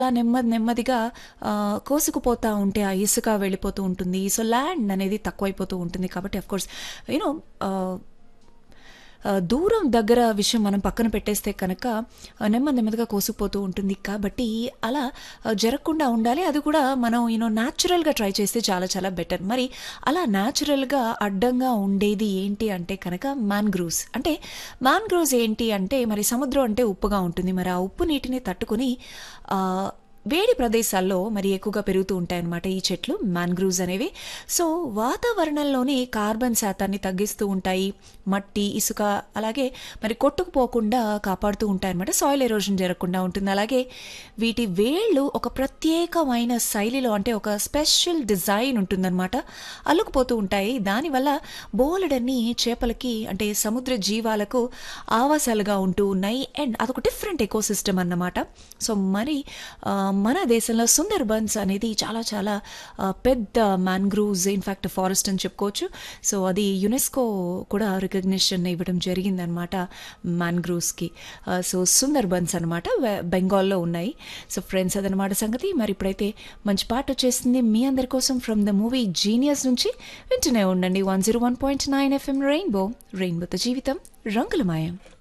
అలా నెమ్మది నెమ్మదిగా ఆహ్, కోసుకుపోతా ఉంటే ఆ ఇసుక వెళ్ళిపోతూ ఉంటుంది. సో, ల్యాండ్ అనేది తక్కువైపోతూ ఉంటుంది. కాబట్టి ఆఫ్‌కోర్స్ యూ నో ఆహ్, ఆహ్, దూరం దగ్గర విషయం మనం పక్కన పెట్టేస్తే కనుక ఆహ్, నెమ్మది నెమ్మదిగా కోసుకుపోతూ ఉంటుంది. కాబట్టి అలా ఆహ్, జరగకుండా ఉండాలి. అది కూడా మనం యూ నో న్యాచురల్‌గా ట్రై చేస్తే చాలా చాలా బెటర్. మరి అలా న్యాచురల్‌గా అడ్డంగా ఉండేది ఏంటి అంటే కనుక మ్యాంగ్రూవ్స్. అంటే మ్యాంగ్రూవ్స్ ఏంటి అంటే మరి సముద్రం అంటే ఉప్పుగా ఉంటుంది. మరి ఆ ఉప్పు నీటిని తట్టుకొని ఆహ్, వేడి ప్రదేశాల్లో మరి ఎక్కువగా పెరుగుతూ ఉంటాయన్నమాట ఈ చెట్లు మ్యాంగ్రూవ్స్ అనేవి. సో, వాతావరణంలోని కార్బన్ శాతాన్ని తగ్గిస్తూ ఉంటాయి. మట్టి, ఇసుక అలాగే మరి కొట్టుకుపోకుండా కాపాడుతూ ఉంటాయన్నమాట. సాయిల్ ఎరోషన్ జరగకుండా ఉంటుంది. అలాగే వీటి వేళ్ళు ఒక ప్రత్యేకమైన శైలిలో అంటే ఒక స్పెషల్ డిజైన్ ఉంటుందన్నమాట. అల్లుకుపోతూ ఉంటాయి. దానివల్ల బోలెడన్ని చేపలకి అంటే సముద్ర జీవాలకు ఆవాసాలుగా ఉంటూ ఉన్నాయి. అండ్ అదొక డిఫరెంట్ ఎకోసిస్టమ్ అన్నమాట. సో, మరి ఆహ్, మన దేశంలో సుందర్బన్స్ అనేది చాలా చాలా ఆహ్, పెద్ద మ్యాంగ్రూవ్స్ ఇన్‌ఫాక్ట్ ఫారెస్ట్ అని చెప్పుకోవచ్చు. సో, అది యునెస్కో కూడా రికగ్నిషన్ ఇవ్వడం జరిగిందనమాట మ్యాంగ్రూవ్స్‌కి. ఆహ్, సో, సుందర్బన్స్ అనమాట. వె బెంగాల్‌లో ఉన్నాయి. సో, ఫ్రెండ్స్ అదనమాట సంగతి. మరి ఇప్పుడైతే మంచి పాటొచ్చేసింది మీ అందరి కోసం ఫ్రమ్ ద మూవీ 'జీనియస్' నుంచి వింటూనే ఉండండి 101.9 ఎఫ్ఎం రెయిన్బో. రెయిన్బోతో జీవితం రంగులమయం.